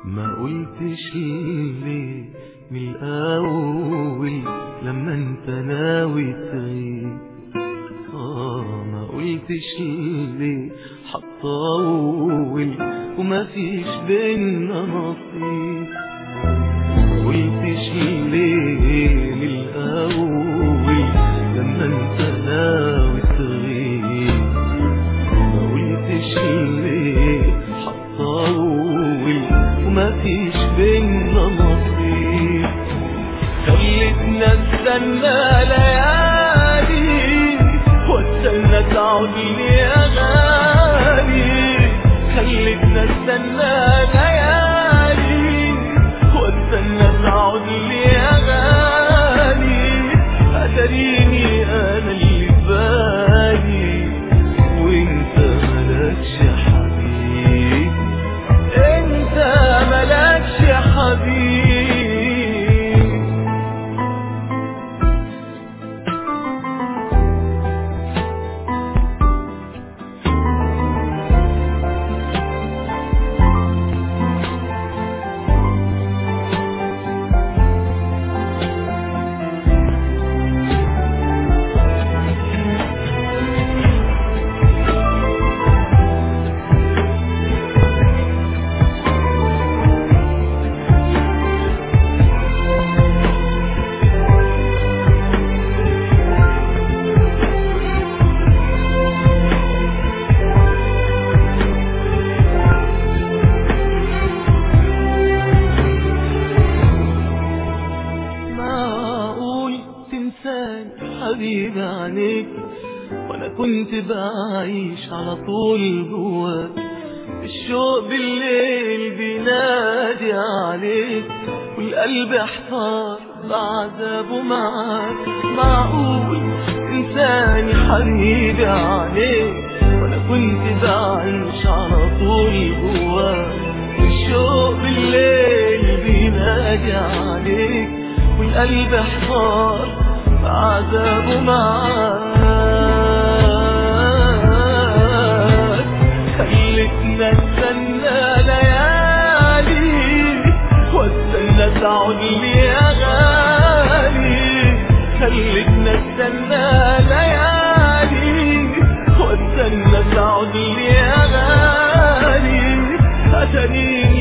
ما قلتش ليه من الأول لما انت ناوي تغيب آه ما قلتش ليه هتطول وما فيش بينا نصيب ما قلتش ليه من الأول لما انت ناوي تغيب ما قلتش ليه هتطول وما فيش بينا نصيب خلتنا استنى ليالي واستنى تعود لي يا غالي خلتنا استنى ليالي واستنى تعود لي يا غالي اتريني انا اللي في بالي وانت ملكش حبيب انت ملكش حبيب معقول تنساني حبيبي عليك وانا كنت بعيش على طول جواك الشوق بالليل بينادي عليك والقلب احتار بعذابه معاك معقول تنساني حبيبي عليك وانا كنت بعيش على طول جواك الشوق بالليل بينادي عليك والقلب احتار عذابه معاك خلتنا استنى ليالي واستنى تعود لي يا غالي خلتنا استنى ليالي واستنى تعود لي يا غالي اتريني